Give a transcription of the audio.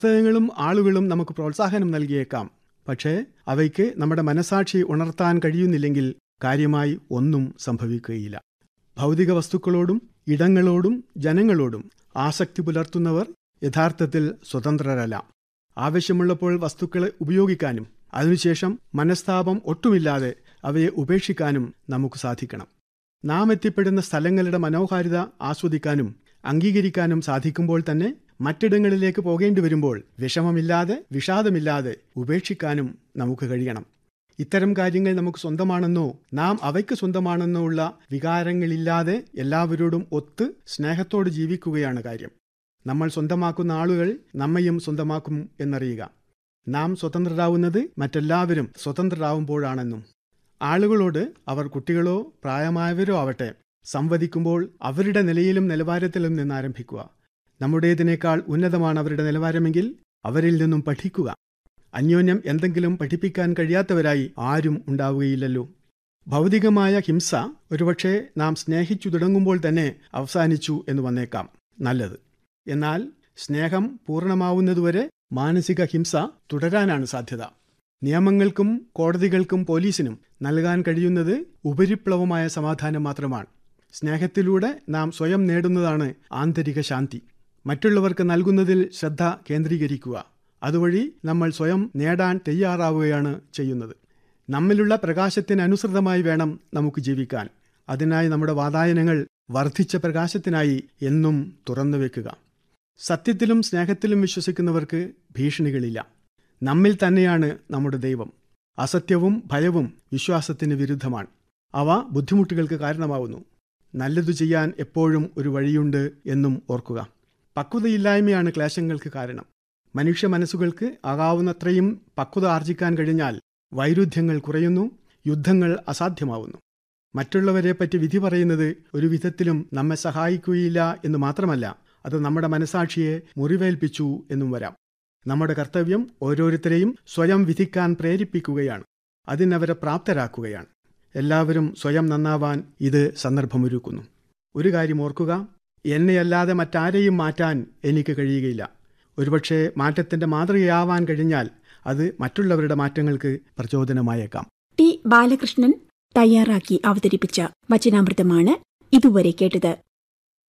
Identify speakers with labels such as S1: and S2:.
S1: പുസ്തകങ്ങളും ആളുകളും നമുക്ക് പ്രോത്സാഹനം നൽകിയേക്കാം പക്ഷേ അവയ്ക്ക് നമ്മുടെ മനസാക്ഷി ഉണർത്താൻ കഴിയുന്നില്ലെങ്കിൽ കാര്യമായി ഒന്നും സംഭവിക്കുകയില്ല ഭൗതിക വസ്തുക്കളോടും ഇടങ്ങളോടും ജനങ്ങളോടും ആസക്തി പുലർത്തുന്നവർ യഥാർത്ഥത്തിൽ സ്വതന്ത്രരല്ല ആവശ്യമുള്ളപ്പോൾ വസ്തുക്കളെ ഉപയോഗിക്കാനും അതിനുശേഷം മനസ്താപം ഒട്ടുമില്ലാതെ അവയെ ഉപേക്ഷിക്കാനും നമുക്ക് സാധിക്കണം നാം എത്തിപ്പെടുന്ന സ്ഥലങ്ങളുടെ മനോഹാരിത ആസ്വദിക്കാനും അംഗീകരിക്കാനും സാധിക്കുമ്പോൾ തന്നെ മറ്റിടങ്ങളിലേക്ക് പോകേണ്ടി വരുമ്പോൾ വിഷമമില്ലാതെ വിഷാദമില്ലാതെ ഉപേക്ഷിക്കാനും നമുക്ക് കഴിയണം ഇത്തരം കാര്യങ്ങൾ നമുക്ക് സ്വന്തമാണെന്നോ നാം അവയ്ക്ക് സ്വന്തമാണെന്നോ ഉള്ള വികാരങ്ങളില്ലാതെ എല്ലാവരോടും ഒത്ത് സ്നേഹത്തോട് ജീവിക്കുകയാണ് കാര്യം നമ്മൾ സ്വന്തമാക്കുന്ന ആളുകൾ നമ്മയും സ്വന്തമാക്കും എന്നറിയുക നാം സ്വതന്ത്രരാവുന്നത് മറ്റെല്ലാവരും സ്വതന്ത്രരാവുമ്പോഴാണെന്നും ആളുകളോട് അവർ കുട്ടികളോ പ്രായമായവരോ ആവട്ടെ സംവദിക്കുമ്പോൾ അവരുടെ നിലയിലും നിലവാരത്തിലും നിന്ന് ആരംഭിക്കുക നമ്മുടേതിനേക്കാൾ ഉന്നതമാണ് അവരുടെ നിലവാരമെങ്കിൽ അവരിൽ നിന്നും പഠിക്കുക അന്യോന്യം എന്തെങ്കിലും പഠിപ്പിക്കാൻ കഴിയാത്തവരായി ആരും ഉണ്ടാവുകയില്ലല്ലോ ഭൗതികമായ ഹിംസ ഒരുപക്ഷെ നാം സ്നേഹിച്ചു തുടങ്ങുമ്പോൾ തന്നെ അവസാനിച്ചു എന്ന് വന്നേക്കാം നല്ലത് എന്നാൽ സ്നേഹം പൂർണ്ണമാവുന്നതുവരെ മാനസിക ഹിംസ തുടരാനാണ് സാധ്യത നിയമങ്ങൾക്കും കോടതികൾക്കും പോലീസിനും നൽകാൻ കഴിയുന്നത് ഉപരിപ്ലവമായ സമാധാനം മാത്രമാണ് സ്നേഹത്തിലൂടെ നാം സ്വയം നേടുന്നതാണ് ആന്തരിക ശാന്തി മറ്റുള്ളവർക്ക് നൽകുന്നതിൽ ശ്രദ്ധ കേന്ദ്രീകരിക്കുക അതുവഴി നമ്മൾ സ്വയം നേടാൻ തയ്യാറാവുകയാണ് ചെയ്യുന്നത് നമ്മിലുള്ള പ്രകാശത്തിനനുസൃതമായി വേണം നമുക്ക് ജീവിക്കാൻ അതിനായി നമ്മുടെ വാതായനങ്ങൾ വർദ്ധിച്ച പ്രകാശത്തിനായി എന്നും തുറന്നു വെക്കുക സത്യത്തിലും സ്നേഹത്തിലും വിശ്വസിക്കുന്നവർക്ക് ഭീഷണികളില്ല നമ്മിൽ തന്നെയാണ് നമ്മുടെ ദൈവം അസത്യവും ഭയവും വിശ്വാസത്തിന് വിരുദ്ധമാണ് അവ ബുദ്ധിമുട്ടുകൾക്ക് കാരണമാവുന്നു നല്ലതു ചെയ്യാൻ എപ്പോഴും ഒരു വഴിയുണ്ട് എന്നും ഓർക്കുക പക്വതയില്ലായ്മയാണ് ക്ലേശങ്ങൾക്ക് കാരണം മനുഷ്യ മനസ്സുകൾക്ക് ആകാവുന്നത്രയും പക്വത ആർജിക്കാൻ കഴിഞ്ഞാൽ വൈരുദ്ധ്യങ്ങൾ കുറയുന്നു യുദ്ധങ്ങൾ അസാധ്യമാവുന്നു മറ്റുള്ളവരെ പറ്റി വിധി പറയുന്നത് ഒരു വിധത്തിലും നമ്മെ സഹായിക്കുകയില്ല എന്ന് മാത്രമല്ല അത് നമ്മുടെ മനസാക്ഷിയെ മുറിവേൽപ്പിച്ചു എന്നും വരാം നമ്മുടെ കർത്തവ്യം ഓരോരുത്തരെയും സ്വയം വിധിക്കാൻ പ്രേരിപ്പിക്കുകയാണ് അതിനവരെ പ്രാപ്തരാക്കുകയാണ് എല്ലാവരും സ്വയം നന്നാവാൻ ഇത് സന്ദർഭമൊരുക്കുന്നു ഒരു കാര്യം ഓർക്കുക എന്നെയല്ലാതെ മറ്റാരെയും മാറ്റാൻ എനിക്ക് കഴിയുകയില്ല ഒരുപക്ഷെ മാറ്റത്തിന്റെ മാതൃകയാവാൻ കഴിഞ്ഞാൽ അത് മറ്റുള്ളവരുടെ മാറ്റങ്ങൾക്ക് പ്രചോദനമായേക്കാം
S2: ടി ബാലകൃഷ്ണൻ തയ്യാറാക്കി അവതരിപ്പിച്ച വചനാമൃതമാണ് ഇതുവരെ കേട്ടത്